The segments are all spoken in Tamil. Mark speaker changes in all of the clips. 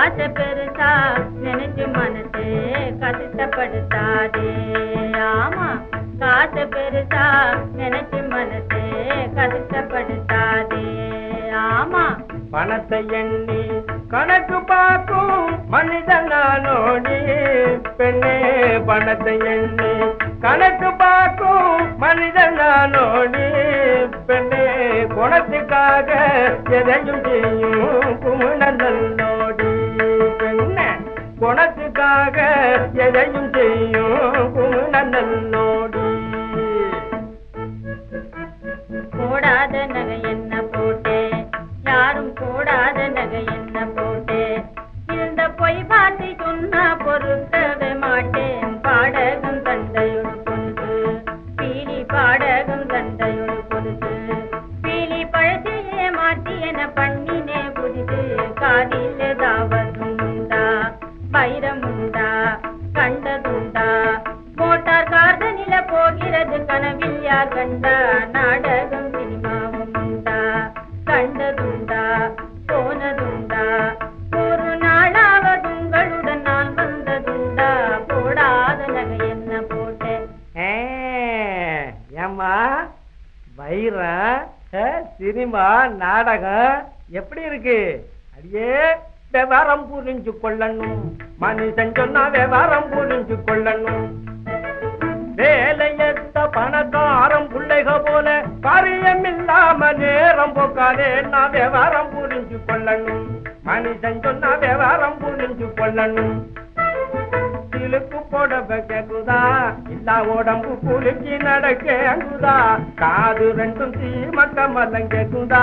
Speaker 1: காசை பெருசா நினைச்சு மனசே கஷ்டப்படுத்தாதே ஆமா காசை பெருசா நினைச்சு மனசே கஷ்டப்படுத்தாதே ஆமா
Speaker 2: பணத்தை எண்ணி கணக்கு பார்க்கும் மனிதன் நானோடி பெண்ணே பணத்தை எண்ணி கணக்கு பார்க்கும் மனிதன் நானோடி பெண்ணே குணத்துக்காக எதையும் செய்யும் குமணநல்லோடி பெண்ணே குணத்துக்காக எதையும் செய்யும் குமணநல்லோடி
Speaker 1: போடாத நகை என்ன போட்டே யாரும் போடாத நகை என்ன போட்டே இருந்த பொய் பார்த்து சொன்னா பொறுக்கவே மாட்டேன் பாடகம் தண்டையோடு பொருது பீலி பாடகம் தண்டையோடு பொருது பீலி பழசையே மாற்றி என பண்ணினே புரிது காதில் ஏதாவது உண்டா வைரம் உண்டா கண்டதுண்டா மோட்டார் கார்தனில போகிறது கனவில் யார் கண்டா நாடகம் சினிமாவும் உண்டா கண்டதுண்டா போனதுண்டா ஒரு நாளாவது உங்களுடன் நான் வந்ததுண்டா போடாத நகை என்ன போட்டேன்
Speaker 2: ஏ, ஏம்மா வைரம் ஏ, சினிமா நாடகம் எப்படி இருக்கு அடியே விவரம் புரிஞ்சு கொள்ளணும் மனுஷன் சொன்னா விவரம் புரிஞ்சு கொள்ளணும் வேலையத்த பணக்காரம் பிள்ளைக போல காரியம் இல்லாம நேரம் போக்காதே நான் விவரம் புரிஞ்சு கொள்ளணும் மனுஷன் சொன்னா விவரம் புரிஞ்சு கொள்ளணும் சிலுக்கு போடவ கேக்குதா இல்ல உடம்பு குலுக்கி நடக்கேங்குதா காது ரெண்டும் சீமக்க மல்லம் கேக்குதா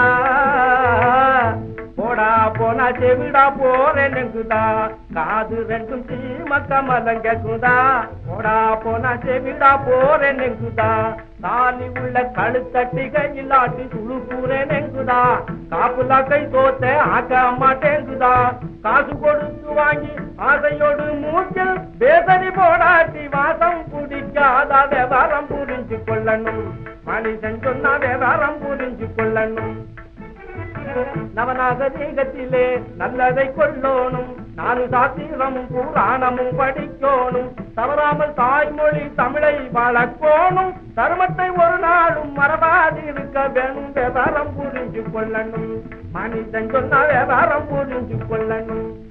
Speaker 2: போடா போனா செவிடா போறேனுங்குதா காது ரெண்டும் சீமக்க மல்லம் கேக்குதா போடா போனா செவிடா போறேனுங்குதா தாலி உள்ள கழுத்தட்டிக இல்லாட்டி சுழு கூறேனுங்குதா காப்புல கை தோத்த ஆக்க மாட்டேங்குதா காசு கொடுத்து வாங்கி ஆசையோடு மூச்சில் வேதனை போடாட்டி வாசம் குடிக்காத விவரம் புரிஞ்சு கொள்ளணும் மனுஷன் சொன்னா விவரம் புரிஞ்சு கொள்ளணும் நவநாகரீகத்திலே நல்லதை கொள்ளோனும் நாலு சாத்திரமும் புராணமும் படிக்கோணும் தவறாமல் தாய்மொழி தமிழை வளர்க்கோணும் தர்மத்தை ஒரு நாளும் மறவாதிருக்க வேணும் விவரம் புரிஞ்சு கொள்ளணும் மனிதன் சொன்னா விவரம் புரிஞ்சு கொள்ளணும்